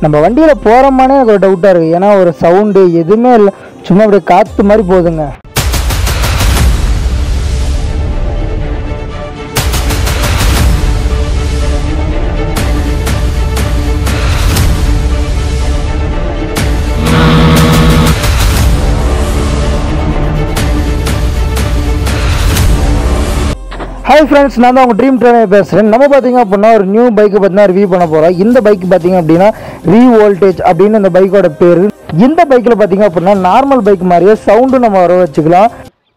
நம்ம வண்டியில் போகிறோமானே எனக்கு ஒரு டவுட்டாக இருக்குது ஏன்னா ஒரு சவுண்டு எதுவுமே இல்லை சும்மா அப்படியே காற்று மாதிரி போகுதுங்க ஹாய் ஃப்ரெண்ட்ஸ் நான் தான் உங்கள் ட்ரீம் ட்ரெயினர் பேசுகிறேன் நம்ம பார்த்தீங்க அப்படின்னா ஒரு நியூ பைக்கை பார்த்தீங்கன்னா ரிவ்யூ பண்ண போகிறோம் இந்த பைக் பார்த்தீங்க அப்படின்னா ரீ வோல்டேஜ் அப்படின்னு இந்த பைக்கோட பேர் இந்த பைக்கில் பார்த்தீங்க அப்படின்னா நார்மல் பைக் மாதிரியே சவுண்டும் நம்ம வர வச்சுக்கலாம்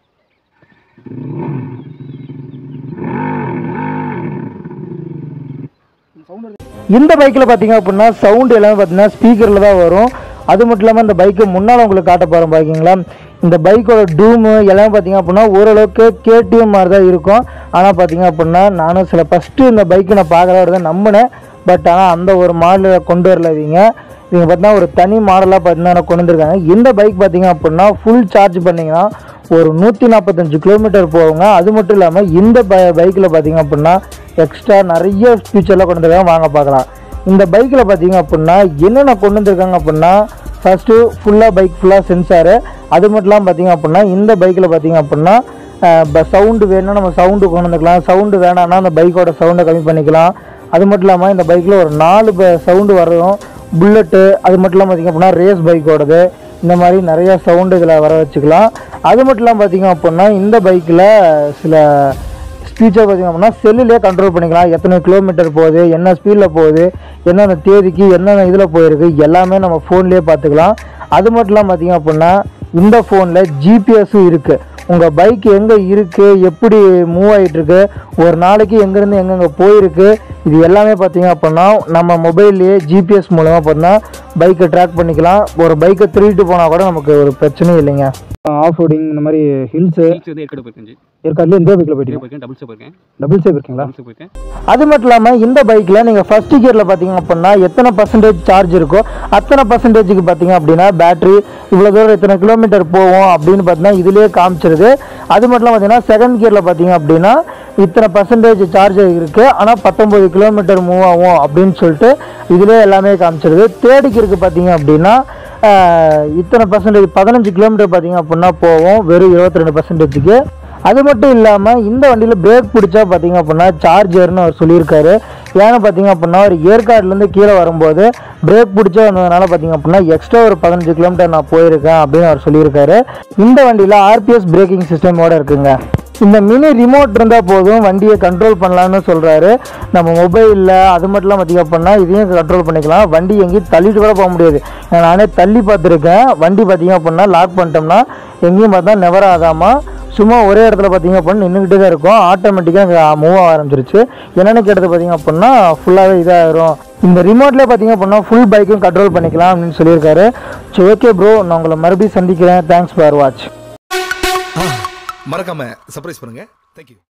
இந்த பைக்கில் பார்த்தீங்க அப்படின்னா சவுண்ட் எல்லாமே பார்த்தீங்கன்னா ஸ்பீக்கரில் தான் வரும் அது மட்டும் இல்லாமல் இந்த பைக்கு முன்னால் உங்களுக்கு காட்ட போகிறோம் பாக்கிங்களா இந்த பைக்கோட டூமு எல்லாமே பார்த்தீங்க அப்படின்னா ஓரளவுக்கு கேடிஎம் மாதிரி தான் இருக்கும் ஆனால் பார்த்தீங்க அப்படின்னா நானும் சில ஃபஸ்ட்டு இந்த பைக்கு நான் பார்க்குறத தான் நம்பினேன் பட் ஆனால் அந்த ஒரு மாடலில் கொண்டு வரல இவங்க இவங்க பார்த்தீங்கன்னா ஒரு தனி மாடலாக பார்த்தீங்கன்னா கொண்டு வந்திருக்காங்க இந்த பைக் பார்த்தீங்க அப்படின்னா ஃபுல் சார்ஜ் பண்ணிங்கன்னா ஒரு நூற்றி நாற்பத்தஞ்சு கிலோமீட்டர் போகுங்க அது மட்டும் இல்லாமல் இந்த பை பைக்கில் பார்த்தீங்க அப்படின்னா எக்ஸ்ட்ரா நிறைய ஃபீச்சர்லாம் கொண்டு வந்திருக்காங்க வாங்க பார்க்கலாம் இந்த பைக்கில் பார்த்தீங்க அப்படின்னா என்னென்ன கொண்டு வந்திருக்காங்க அப்படின்னா ஃபஸ்ட்டு ஃபுல்லாக பைக் ஃபுல்லாக சென்சாரு அது மட்டும் இல்லாமல் பார்த்தீங்க அப்படின்னா இந்த பைக்கில் பார்த்தீங்க அப்படின்னா சவுண்டு வேணும்னா நம்ம சவுண்டு கொண்டு வந்துக்கலாம் சவுண்டு வேணாம்னா அந்த பைக்கோட சவுண்டை கம்மி பண்ணிக்கலாம் அது மட்டும் இல்லாமல் இந்த பைக்கில் ஒரு நாலு சவுண்டு வரும் புல்லட்டு அது மட்டும் இல்லாமல் பார்த்தீங்க அப்படின்னா ரேஸ் பைக்கோடது இந்த மாதிரி நிறைய சவுண்டு இதில் வர வச்சுக்கலாம் அது மட்டும் இல்லாமல் பார்த்தீங்க அப்படின்னா இந்த பைக்கில் சில ஸ்பீச்சர் பார்த்தீங்க அப்படின்னா செல்லுலேயே கண்ட்ரோல் பண்ணிக்கலாம் எத்தனை கிலோமீட்டர் போகுது என்ன ஸ்பீடில் போகுது என்னென்ன தேதிக்கு என்னென்ன இதில் போயிருக்கு எல்லாமே நம்ம ஃபோன்லேயே பார்த்துக்கலாம் அது மட்டும் இல்லாமல் பார்த்தீங்க அப்படின்னா இந்த ஃபோனில் ஜிபிஎஸும் இருக்குது உங்கள் பைக் எங்கே இருக்குது எப்படி மூவ் ஆகிட்டுருக்கு ஒரு நாளைக்கு எங்கேருந்து எங்கெங்கே போயிருக்கு இது எல்லாமே பார்த்தீங்க அப்படின்னா நம்ம மொபைல்லையே ஜிபிஎஸ் மூலமாக பார்த்தீங்கன்னா பைக்கை ட்ராக் பண்ணிக்கலாம் ஒரு பைக்கை திருடிட்டு போனால் கூட நமக்கு ஒரு பிரச்சனையும் இல்லைங்க ஆஃப் ரோடிங் இந்த மாதிரி ஹில்ஸு ஹில்ஸ் வந்து ஏற்காடு போயிருக்கேன் ஏற்காடுல இந்த பைக்கில் போயிட்டு போயிருக்கேன் டபுள்ஸ் போயிருக்கேன் டபுள் சேப் இருக்கீங்களா டபுள்ஸ் போயிருக்கேன் அது மட்டும் இல்லாமல் இந்த பைக்கில் நீங்கள் ஃபர்ஸ்ட் கியரில் பார்த்தீங்க அப்படின்னா எத்தனை பர்சன்டேஜ் சார்ஜ் இருக்கோ அத்தனை பர்சன்டேஜுக்கு பார்த்தீங்க அப்படின்னா பேட்டரி இவ்வளோ தூரம் இத்தனை கிலோமீட்டர் போவோம் அப்படின்னு பார்த்தீங்கன்னா இதுலேயே காமிச்சிருது அது மட்டும் இல்லாமல் பார்த்தீங்கன்னா செகண்ட் கியரில் பார்த்தீங்க அப்படின்னா இத்தனை பர்சன்டேஜ் சார்ஜ் இருக்குது ஆனால் பத்தொம்பது கிலோமீட்டர் மூவ் ஆகும் அப்படின்னு சொல்லிட்டு இதுலேயே எல்லாமே காமிச்சிருது தேர்ட் கியருக்கு பார்த்தீங்க அப்படின்னா ஆஹ், இத்தனை பர்சன்டேஜ் பதினஞ்சு கிலோமீட்டர் பார்த்தீங்க அப்படின்னா போவோம் வெறும் இருபத்தி ரெண்டு பர்சன்டேஜுக்கு அது மட்டும் இல்லாமல் இந்த வண்டியில் பிரேக் பிடிச்சா பார்த்தீங்க அப்படின்னா சார்ஜர்னு அவர் சொல்லியிருக்காரு ஏன்னு பார்த்தீங்க அப்படின்னா ஒரு ஏற்காடுலேருந்து கீழே வரும்போது பிரேக் பிடிச்சா வந்ததுனால பார்த்தீங்க அப்படின்னா எக்ஸ்ட்ரா ஒரு பதினஞ்சு கிலோமீட்டர் நான் போயிருக்கேன் அப்படின்னு அவர் சொல்லியிருக்காரு இந்த வண்டியில் ஆர்பிஎஸ் பிரேக்கிங் சிஸ்டமோட இருக்குங்க இந்த மினி ரிமோட் இருந்தால் போதும் வண்டியை கண்ட்ரோல் பண்ணலாம்னு சொல்கிறாரு நம்ம மொபைலில் அது மட்டும் இல்லாமல் பார்த்தீங்க அப்படின்னா இதையும் கண்ட்ரோல் பண்ணிக்கலாம் வண்டி எங்கேயும் தள்ளிட்டு கூட போக முடியாது நான் நானே தள்ளி பார்த்துருக்கேன் வண்டி பார்த்தீங்க அப்படின்னா லாக் பண்ணிட்டோம்னா எங்கேயும் பார்த்தா நெவர் ஆகாமல் சும்மா ஒரே இடத்துல பார்த்தீங்க அப்படின்னா நின்றுக்கிட்டே தான் இருக்கும் ஆட்டோமேட்டிக்காக மூவ் ஆக ஆரம்பிச்சிருச்சு என்னென்னு கேட்டது பார்த்தீங்க அப்படின்னா ஃபுல்லாகவே இதாகிடும் இந்த ரிமோட்லேயே பார்த்தீங்க அப்படின்னா ஃபுல் பைக்கும் கண்ட்ரோல் பண்ணிக்கலாம் அப்படின்னு சொல்லியிருக்காரு சரி ஓகே ப்ரோ நான் உங்களை மறுபடியும் சந்திக்கிறேன் தேங்க்ஸ் ஃபார் வாட்ச் மறக்காம சர்ப்ரைஸ் பண்ணுங்க தேங்க்யூ